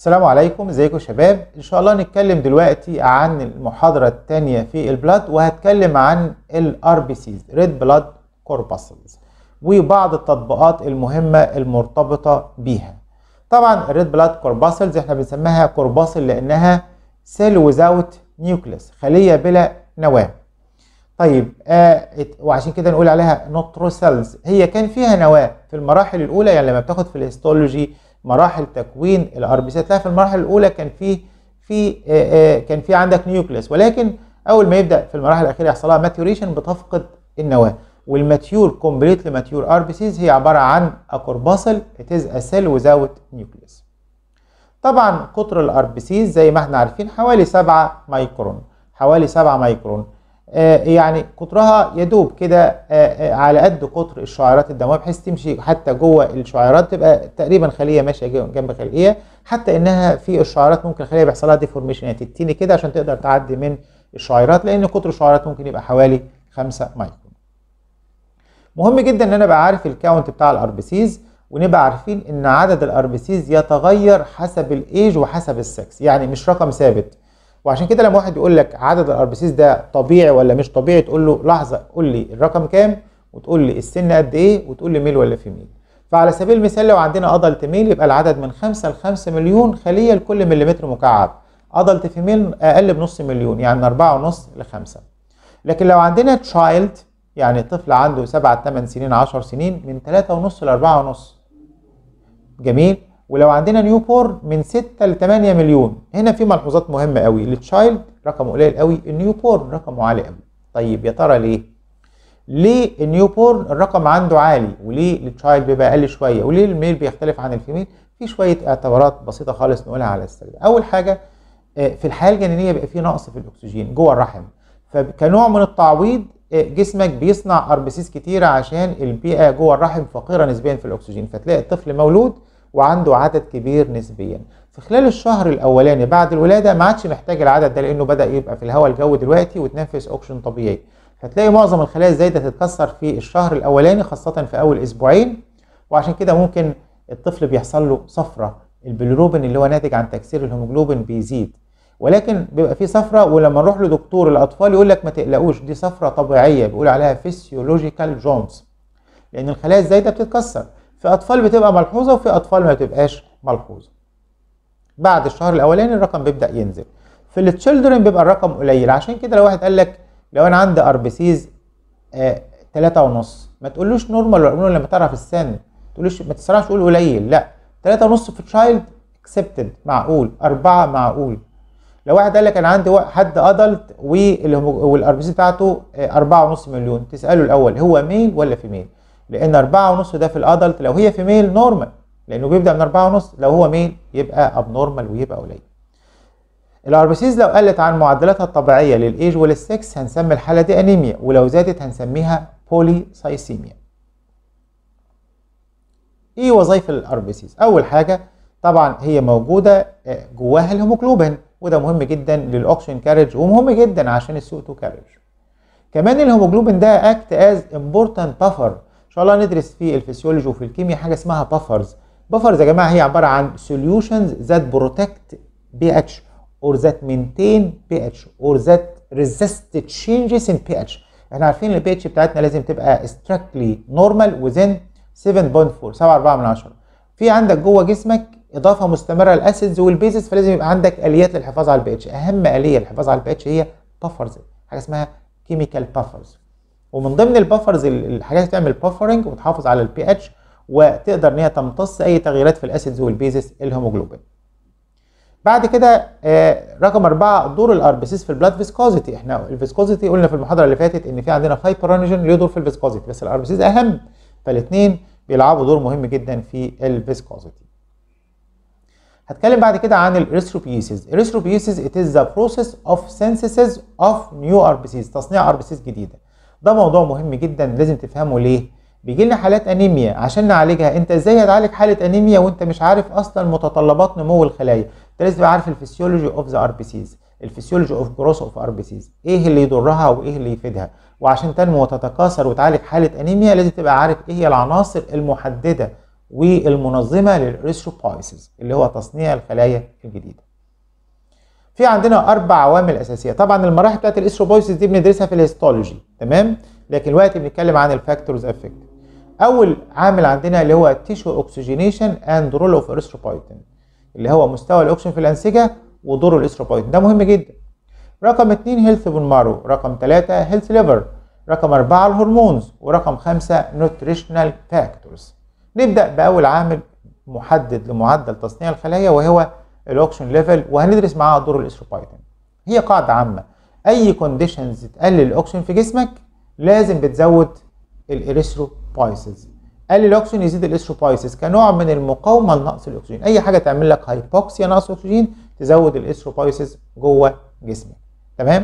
السلام عليكم ازيكم يا شباب ان شاء الله نتكلم دلوقتي عن المحاضرة الثانية في البلاد وهتكلم عن الار بي سيز ريد بلاد كورباسلز وبعض التطبيقات المهمة المرتبطة بيها طبعا الريد بلاد كورباسلز احنا بنسميها كورباسل لانها سيل ويزاوت نيوكليس خلية بلا نواة طيب آه وعشان كده نقول عليها نوتروسيلز هي كان فيها نواة في المراحل الاولى يعني لما بتاخد في الهيستولوجي مراحل تكوين الار بي سي في المراحل الاولى كان في في آه آه كان في عندك نيوكليس ولكن اول ما يبدا في المراحل الاخيره يحصل لها ماتيوريشن بتفقد النواه والماتيور كومبليتلي ماتيور ار بي سيز هي عباره عن اكورباسل ات از ا سيل ويزاوت نيوكليس طبعا قطر الار بي سيز زي ما احنا عارفين حوالي 7 مايكرون حوالي 7 مايكرون آه يعني قطرها يدوب كده آه آه على قد قطر الشعيرات الدمويه بحيث تمشي حتى جوه الشعيرات تبقى تقريبا خليه ماشيه جنب خليه حتى انها في الشعيرات ممكن خليه بيحصل لها ديفورميشن يعني تتني كده عشان تقدر تعدي من الشعيرات لان قطر الشعيرات ممكن يبقى حوالي 5 مايكرون. مهم جدا ان انا ابقى عارف الكاونت بتاع الار بي سيز ونبقى عارفين ان عدد الار بي سيز يتغير حسب الايج وحسب السكس يعني مش رقم ثابت وعشان كده لما واحد يقول لك عدد الار بي سيز ده طبيعي ولا مش طبيعي تقول له لحظه قول لي الرقم كام وتقول لي السن قد ايه وتقول لي ميل ولا فيميل فعلى سبيل المثال لو عندنا ادلت ميل يبقى العدد من 5 ل 5 مليون خليه لكل مليمتر مكعب ادلت فيميل اقل بنص مليون يعني من 4 ونص ل 5 لكن لو عندنا تشايلد يعني طفل عنده 7 8 سنين 10 سنين من 3 ونص ل 4 ونص جميل ولو عندنا نيو بورن من 6 ل 8 مليون هنا في ملحوظات مهمه قوي للتشايلد رقمه قليل قوي النيو بورن رقمه عالي قوي طيب يا ترى ليه ليه النيو بورن الرقم عنده عالي وليه التشايلد بيبقى اقل شويه وليه الميل بيختلف عن الفيميل في شويه اعتبارات بسيطه خالص نقولها على السريع اول حاجه في الحياه الجنينيه بيبقى في نقص في الاكسجين جوه الرحم فكنوع من التعويض جسمك بيصنع اربسيس كتيره عشان البيئه جوه الرحم فقيره نسبيا في الاكسجين فتلاقي الطفل مولود وعنده عدد كبير نسبيا في خلال الشهر الاولاني بعد الولاده ما عادش محتاج العدد ده لانه بدا يبقى في الهواء الجوي دلوقتي وتنفس اكسجين طبيعي فتلاقي معظم الخلايا الزايده تتكسر في الشهر الاولاني خاصه في اول اسبوعين وعشان كده ممكن الطفل بيحصل له صفرة البيلروبين اللي هو ناتج عن تكسير الهيموجلوبين بيزيد ولكن بيبقى في صفرة ولما نروح لدكتور الاطفال يقول لك ما تقلقوش دي صفرة طبيعيه بيقول عليها فيسيولوجيكال جونز لان الخلايا الزايده بتتكسر في اطفال بتبقى ملحوظه وفي اطفال ما بتبقاش ملحوظه بعد الشهر الاولاني الرقم بيبدا ينزل في التشيلدرن بيبقى الرقم قليل عشان كده لو واحد قال لك لو انا عندي اربسيز آه تلاتة ونص ما تقولوش نورمال ولا لما تعرف السن ما تقولوش ما تسرعش تقول قليل لا تلاتة ونص في تشايلد اكسبتد معقول أربعة معقول لو واحد قال لك انا عندي حد ادلت والاربسيز بتاعته آه أربعة ونص مليون تساله الاول هو ميل ولا فيميل لان أربعة ونص ده في الادلت لو هي في ميل نورمال لانه بيبدا من أربعة ونص لو هو ميل يبقى ابنورمال ويبقى قليل الاربسيز لو قلت عن معدلاتها الطبيعيه للايج وللسكس هنسمي الحاله دي انيميا ولو زادت هنسميها بوليسايسيميا ايه وظائف الاربسيز اول حاجه طبعا هي موجوده جواها الهيموجلوبين وده مهم جدا للاكسجين كارج ومهم جدا عشان السو 2 كارج كمان الهيموجلوبين ده اكت از امبورتنت بافر ان شاء الله ندرس في الفسيولوجي وفي الكيمياء حاجه اسمها بافرز بافرز يا جماعه هي عباره عن solutions that protect pH or that maintain pH or that resist changes in pH احنا عارفين ال pH بتاعتنا لازم تبقى strictly normal within 7.4 7.4 من 10 في عندك جوه جسمك اضافه مستمره للاسيدز والبيزز فلازم يبقى عندك اليات للحفاظ على البي اتش اهم اليه للحفاظ على البي اتش هي بافرز حاجه اسمها كيميكال بافرز ومن ضمن البافرز الحاجات اللي تعمل بافرنج وتحافظ على البي اتش وتقدر ان هي تمتص اي تغييرات في الاسيدز والبيزز الهيموجلوبين بعد كده آه رقم أربعة دور الاربسيس في البلاد فيسكوزيتي احنا الفيسكوزيتي قلنا في المحاضرة اللي فاتت ان في عندنا فايبرانيجين له دور في الفيسكوزيتي بس الاربسيس اهم فالاثنين بيلعبوا دور مهم جدا في الفيسكوزيتي هتكلم بعد كده عن الاريثروبيسيس الاريثروبيسيس it is the process of synthesis of new RBCs تصنيع RBCs جديدة ده موضوع مهم جدا لازم تفهمه ليه بيجي لنا حالات انيميا عشان نعالجها انت ازاي هتعالج حاله انيميا وانت مش عارف اصلا متطلبات نمو الخلايا انت لازم تبقى عارف الفسيولوجي اوف ذا ار بي سيز الفسيولوجي اوف جروث اوف ار بي سيز ايه اللي يضرها وايه اللي يفيدها وعشان تنمو وتتكاثر وتعالج حاله انيميا لازم تبقى عارف ايه هي العناصر المحدده والمنظمه للاريثروبويسز اللي هو تصنيع الخلايا الجديده في عندنا اربع عوامل اساسيه طبعا المراحل بتاعت الاستروبويسيس دي بندرسها في الهيستولوجي تمام لكن دلوقتي بنتكلم عن الفاكتورز افكت اول عامل عندنا اللي هو تيشو اوكسجينيشن اند رول اوف اريثروبويتين اللي هو مستوى الاكسجين في الانسجه ودور الاستروبويتين ده مهم جدا رقم 2 هيلث بون مارو رقم 3 هيلث ليفر رقم 4 الهرمونز ورقم 5 نوتريشنال فاكتورز نبدا باول عامل محدد لمعدل تصنيع الخلايا وهو الاوكسجين ليفل وهندرس معاها دور الاستروبايتين هي قاعده عامه اي كونديشنز تقلل الاكسجين في جسمك لازم بتزود الاريثروبايسز قلل الاكسجين يزيد الاريثروبايسز كنوع من المقاومه لنقص الاكسجين اي حاجه تعمل لك هايبوكسيا نقص اكسجين تزود الاريثروبايسز جوه جسمك تمام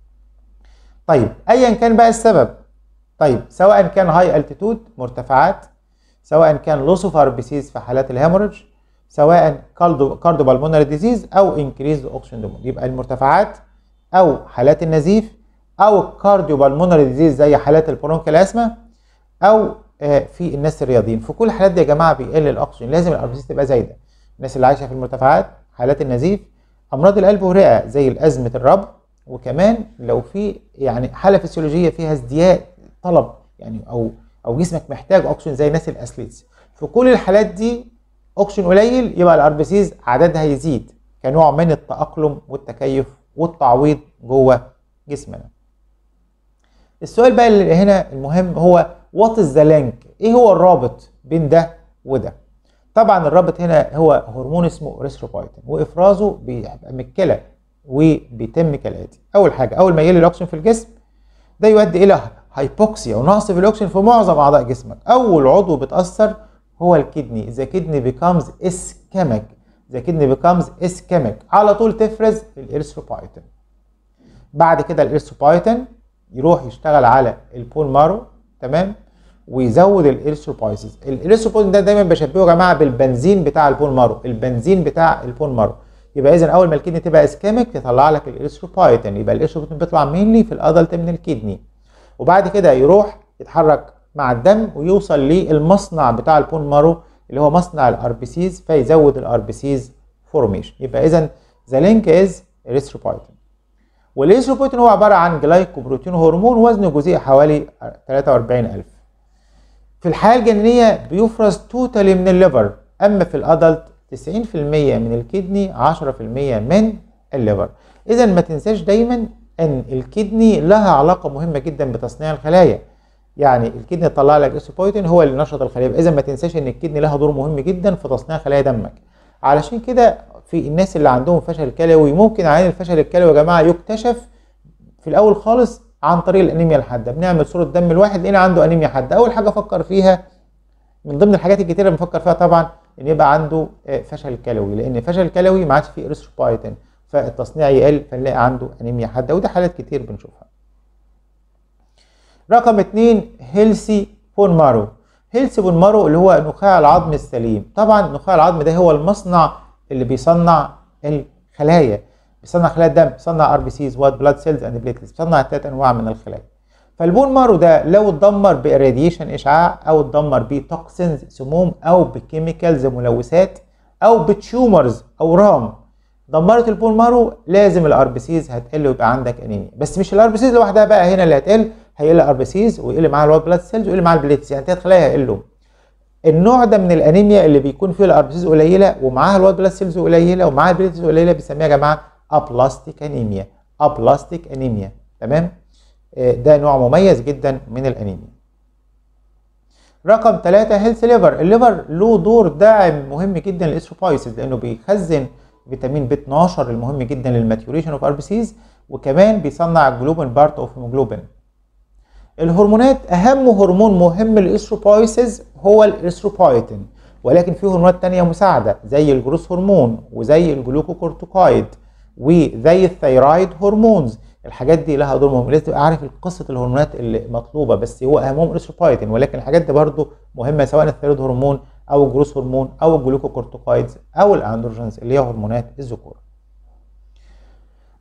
طيب ايا كان بقى السبب طيب سواء كان هاي التيتود مرتفعات سواء كان لوس اوف اربيسيز في حالات الهيموريدج سواء كاردو بالمونري ديزيز او انكريز اوكسجين ديمون يبقى المرتفعات او حالات النزيف او كارديو بالمونري ديزيز زي حالات البرونكيال اسما او في الناس الرياضيين في كل الحالات دي يا جماعه بيقل الاكسجين لازم الاربيسيز تبقى زايده الناس اللي عايشه في المرتفعات حالات النزيف امراض القلب والرئه زي الازمه الربو وكمان لو في يعني حاله فسيولوجيه فيها ازدياد طلب يعني او او جسمك محتاج اكسجين زي الناس الاثليتس في كل الحالات دي اكسجين قليل يبقى الاربسيز عددها يزيد كنوع من التاقلم والتكيف والتعويض جوه جسمنا السؤال بقى اللي هنا المهم هو وات از ذا لينك ايه هو الرابط بين ده وده طبعا الرابط هنا هو هرمون اسمه ريستروبايتين وافرازه بيبقى من الكلى وبيتم كالاتي اول حاجه اول ما يقل الاكسجين في الجسم ده يؤدي الى هايبوكسيا ونقص في الاكسجين في معظم اعضاء جسمك اول عضو بيتاثر هو الكدني ذا كدني بيكامز اسكيميك ذا كدني بيكامز اسكيميك على طول تفرز الاريثروبايتين بعد كده الاريثروبايتين يروح يشتغل على البون مارو تمام ويزود الاريثروبايسيس الاريثروبايتين ده دايما بشبهه يا جماعه بالبنزين بتاع البون مارو البنزين بتاع البون مارو يبقى اذا اول ما الكدني تبقى اسكيميك تطلع لك الاريثروبايتين يبقى الاريثروبايتين بيطلع مينلي في الادلت من الكدني وبعد كده يروح يتحرك مع الدم ويوصل للمصنع بتاع البون مارو اللي هو مصنع الاربيسيز فيزود الاربيسيز فورميشن يبقى اذا ذا لينك از اريثروبايتين والاريثروبايتين هو عباره عن جلايكوبروتين هرمون وزنه جزيء حوالي 43000 في الحياه الجنينيه بيفرز توتالي من الليفر اما في الادلت 90% من الكدني 10% من الليفر اذا ما تنساش دايما ان الكدني لها علاقه مهمه جدا بتصنيع الخلايا يعني الكدني طلع لك اسوبويتين هو اللي نشط الخلايا اذا ما تنساش ان الكدني لها دور مهم جدا في تصنيع خلايا دمك علشان كده في الناس اللي عندهم فشل كلوي ممكن عين الفشل الكلوي يا جماعه يكتشف في الاول خالص عن طريق الانيميا الحاده بنعمل صوره دم الواحد لقينا عنده انيميا حاده اول حاجه افكر فيها من ضمن الحاجات الكتيره اللي بنفكر فيها طبعا ان يبقى عنده فشل كلوي لان الفشل الكلوي ما عادش فيه اريثروبايتين فالتصنيع يقل فنلاقي عنده انيميا حاده وده حالات كتير بنشوفها رقم اتنين هيلسي بون مارو هيلسي بون مارو اللي هو نخاع العظم السليم طبعا نخاع العظم ده هو المصنع اللي بيصنع الخلايا بيصنع خلايا الدم بيصنع ار بي سيز وايت بلاد سيلز اند بليتلز بيصنع ثلاث انواع من الخلايا فالبون مارو ده لو اتدمر باراديشن اشعاع او اتدمر بتوكسينز سموم او بكيميكالز ملوثات او بتيومرز اورام دمرت البون مارو لازم الار بي سيز هتقل ويبقى عندك انيميا بس مش الار بي سيز لوحدها بقى هنا اللي هتقل هيقل الار بي سيز ويقل معاها الوايت بلاد سيلز ويقل معاها البليتس يعني ثلاث خلايا هيقلوا النوع ده من الانيميا اللي بيكون فيه الار بي سيز قليله ومعاها الوايت بلاد سيلز قليله ومعاها البليتس قليله بنسميها يا جماعه ابلاستيك انيميا ابلاستيك انيميا تمام ده نوع مميز جدا من الانيميا رقم ثلاثة هيلث ليفر الليفر له دور داعم مهم جدا للاستروبايسيس لانه بيخزن فيتامين بي 12 المهم جدا للماتيوريشن اوف ار بي سيز وكمان بيصنع الجلوبين بارت اوف هيموجلوبين الهرمونات اهم هرمون مهم للاستروبايسيس هو الاستروبايتين ولكن في هرمونات تانية مساعدة زي الجروس هرمون وزي الجلوكوكورتيكويد وزي الثيرويد هرمونز الحاجات دي لها دور مهم لازم تبقى عارف قصه الهرمونات اللي مطلوبه بس هو اهمهم الاستروبايتين ولكن الحاجات دي برضو مهمه سواء الثيرويد هرمون او الجروس هرمون او الجلوكوكورتيكويدز او الاندروجينز اللي هي هرمونات الذكور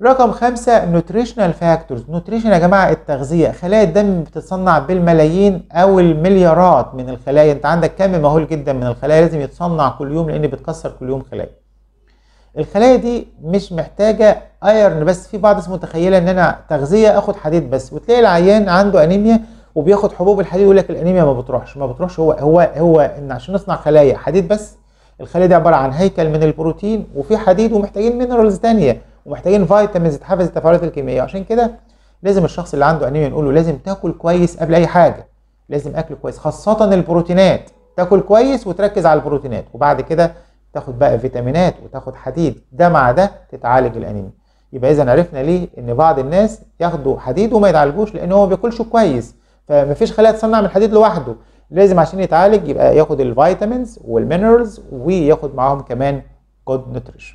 رقم خمسة نوتريشنال فاكتورز نوتريشن يا جماعة التغذية خلايا الدم بتتصنع بالملايين أو المليارات من الخلايا أنت عندك كم مهول جدا من الخلايا لازم يتصنع كل يوم لأن بتكسر كل يوم خلايا الخلايا دي مش محتاجة ايرن بس في بعض اسمه متخيلة ان انا تغذية اخد حديد بس وتلاقي العيان عنده انيميا وبياخد حبوب الحديد يقول لك الانيميا ما بتروحش ما بتروحش هو هو هو ان عشان نصنع خلايا حديد بس الخلايا دي عبارة عن هيكل من البروتين وفي حديد ومحتاجين مينرالز تانية ومحتاجين فيتامينز تحفز التفاعلات الكيميائيه عشان كده لازم الشخص اللي عنده انيميا نقول له لازم تاكل كويس قبل اي حاجه لازم اكل كويس خاصه البروتينات تاكل كويس وتركز على البروتينات وبعد كده تاخد بقى فيتامينات وتاخد حديد ده مع ده تتعالج الانيميا يبقى اذا عرفنا ليه ان بعض الناس ياخدوا حديد وما يتعالجوش لان هو ما بياكلش كويس فمفيش خلايا تصنع من الحديد لوحده لازم عشان يتعالج يبقى ياخد الفيتامينز والمينرالز وياخد معاهم كمان جود نوتريشن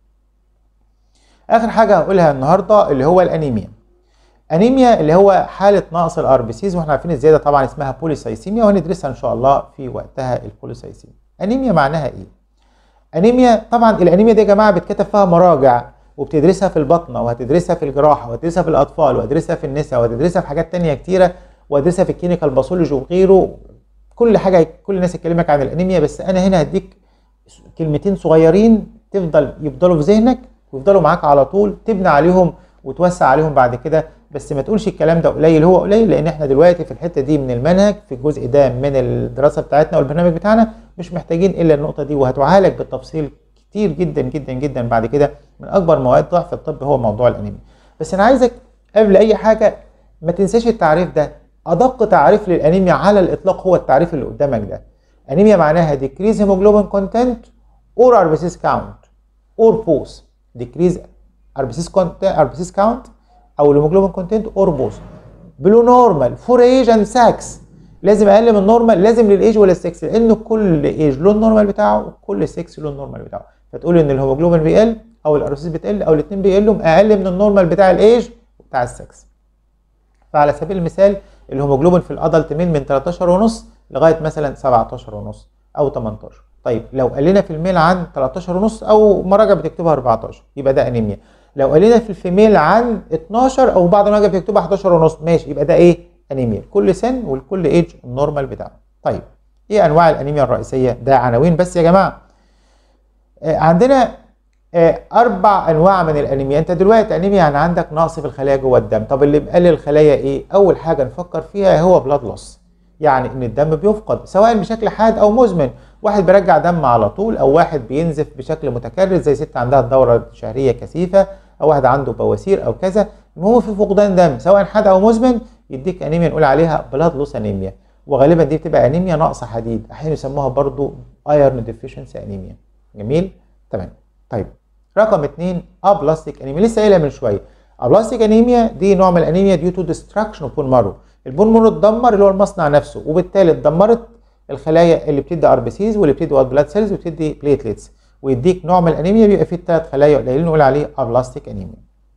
اخر حاجه هقولها النهارده اللي هو الانيميا انيميا اللي هو حاله نقص الار بي سيز واحنا عارفين الزياده طبعا اسمها بوليسايسيميا وهندرسها ان شاء الله في وقتها البوليسايسيميا انيميا معناها ايه انيميا طبعا الانيميا دي يا جماعه بتكتب فيها مراجع وبتدرسها في البطنه وهتدرسها في الجراحه وهتدرسها في الاطفال وهتدرسها في النساء وهتدرسها في حاجات تانية كتيره وهتدرسها في الكلينيكال باثولوجي وغيره كل حاجه كل الناس يكلمك عن الانيميا بس انا هنا هديك كلمتين صغيرين تفضل يفضلوا في ذهنك ويفضلوا معاك على طول تبني عليهم وتوسع عليهم بعد كده بس ما تقولش الكلام ده قليل هو قليل لان احنا دلوقتي في الحته دي من المنهج في الجزء ده من الدراسه بتاعتنا والبرنامج بتاعنا مش محتاجين الا النقطه دي وهتعالج بالتفصيل كتير جدا جدا جدا بعد كده من اكبر مواد ضعف الطب هو موضوع الانيميا بس انا عايزك قبل اي حاجه ما تنساش التعريف ده ادق تعريف للانيميا على الاطلاق هو التعريف اللي قدامك ده انيميا معناها decrease hemoglobin content or RBC count or both decrease RBC content RBC count او الهيموجلوبين كونتنت اور بوث بلو نورمال فور ايج اند ساكس لازم اقل من النورمال لازم للايج ولا السكس لان كل ايج له النورمال بتاعه وكل سكس له النورمال بتاعه فتقول ان الهيموجلوبين بيقل او الارسيس بتقل او الاثنين بيقلوا اقل من النورمال بتاع الايج وبتاع السكس فعلى سبيل المثال الهيموجلوبين في الادلت مين من 13 ونص لغايه مثلا 17 ونص او 18 طيب لو قلنا في الميل عن 13 ونص او مراجع بتكتبها 14 يبقى ده انيميا لو قلنا في الفيميل عن 12 او بعض المراجع بتكتبها 11 ونص ماشي يبقى ده ايه انيميا كل سن ولكل ايج النورمال بتاعه طيب ايه انواع الانيميا الرئيسيه ده عناوين بس يا جماعه آه عندنا آه اربع انواع من الانيميا انت دلوقتي انيميا يعني عندك نقص في الخلايا جوه الدم طب اللي مقلل الخلايا ايه اول حاجه نفكر فيها هو بلاد لوس يعني ان الدم بيفقد سواء بشكل حاد او مزمن واحد بيرجع دم على طول او واحد بينزف بشكل متكرر زي ست عندها الدوره الشهريه كثيفه او واحد عنده بواسير او كذا المهم في فقدان دم سواء حاد او مزمن يديك انيميا نقول عليها بلاد لوس انيميا وغالبا دي بتبقى انيميا ناقص حديد احيانا يسموها برضو ايرن ديفيشنسي انيميا جميل تمام طيب رقم اثنين ابلاستيك انيميا لسه قايلها من شويه ابلاستيك انيميا دي نوع من الانيميا ديو تو ديستراكشن اوف بون مارو البون مارو اتدمر اللي هو المصنع نفسه وبالتالي اتدمرت الخلايا اللي بتدي ار بي سيز واللي بتدي وايت بلاد سيلز وبتدي بليتليتس ويديك نوع من الانيميا بيبقى فيه الثلاث خلايا قليلين نقول عليه ابلاستيك انيميا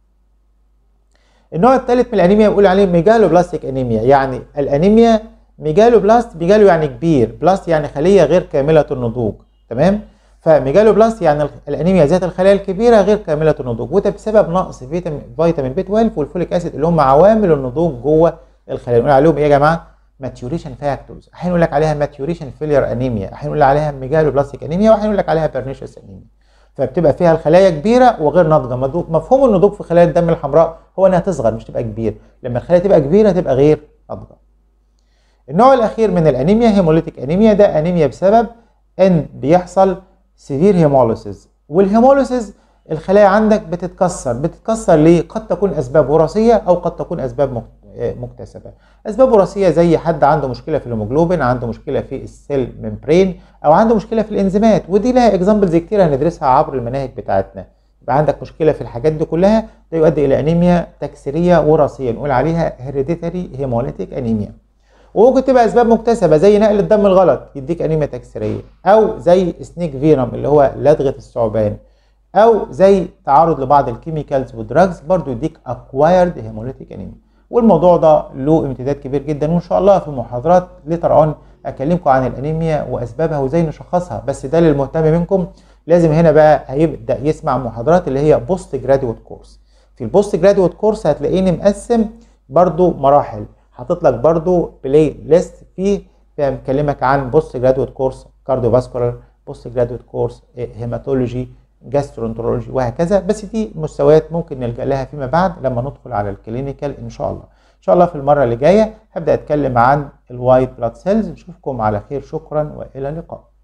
النوع الثالث من الانيميا بنقول عليه ميجالو بلاستيك انيميا يعني الانيميا ميجالو بلاست ميجالو يعني كبير بلاست يعني خليه غير كامله النضوج تمام فميجالو بلاست يعني الانيميا ذات الخلايا الكبيره غير كامله النضوج وده بسبب نقص فيتامين فيتامين بي 12 والفوليك اسيد اللي هم عوامل النضوج جوه الخلايا نقول عليهم ايه يا جماعه ماتيوريشن فاكتورز احيانا يقول لك عليها ماتيوريشن فيلير انيميا احيانا يقول عليها ميجالو بلاستيك انيميا واحيانا يقول لك عليها بيرنيشس انيميا فبتبقى فيها الخلايا كبيره وغير ناضجه مفهوم النضوج في خلايا الدم الحمراء هو انها تصغر مش تبقى كبير لما الخلايا تبقى كبيره تبقى غير ناضجه النوع الاخير من الانيميا هيموليتيك انيميا ده انيميا بسبب ان بيحصل سيفير هيموليسيس والهيموليسيس الخلايا عندك بتتكسر بتتكسر ليه قد تكون اسباب وراثيه او قد تكون اسباب مكتسبه اسباب وراثيه زي حد عنده مشكله في الهيموجلوبين عنده مشكله في السيل ممبرين او عنده مشكله في الانزيمات ودي لها اكزامبلز كتير هندرسها عبر المناهج بتاعتنا يبقى عندك مشكله في الحاجات دي كلها ده يؤدي الى انيميا تكسيريه وراثيه نقول عليها هيريديتري هيموليتيك انيميا وممكن تبقى اسباب مكتسبه زي نقل الدم الغلط يديك انيميا تكسيريه او زي سنيك فينوم اللي هو لدغه الثعبان او زي تعرض لبعض الكيميكالز والدراجز برضو يديك اكوايرد هيموليتيك انيميا والموضوع ده له امتداد كبير جدا وان شاء الله في محاضرات ليتر اون اكلمكم عن الانيميا واسبابها وازاي نشخصها بس ده للمهتم منكم لازم هنا بقى هيبدا يسمع محاضرات اللي هي بوست جراديويت كورس في البوست جرادويت كورس هتلاقيني مقسم برضو مراحل حاطط لك برضو بلاي ليست فيه بكلمك عن بوست جرادويت كورس كارديوفاسكولار بوست جرادويت كورس هيماتولوجي جاسترونترولوجي وهكذا بس دي مستويات ممكن نلجا لها فيما بعد لما ندخل على الكلينيكال ان شاء الله ان شاء الله في المره اللي جايه هبدا اتكلم عن الوايت بلاد سيلز نشوفكم على خير شكرا والى اللقاء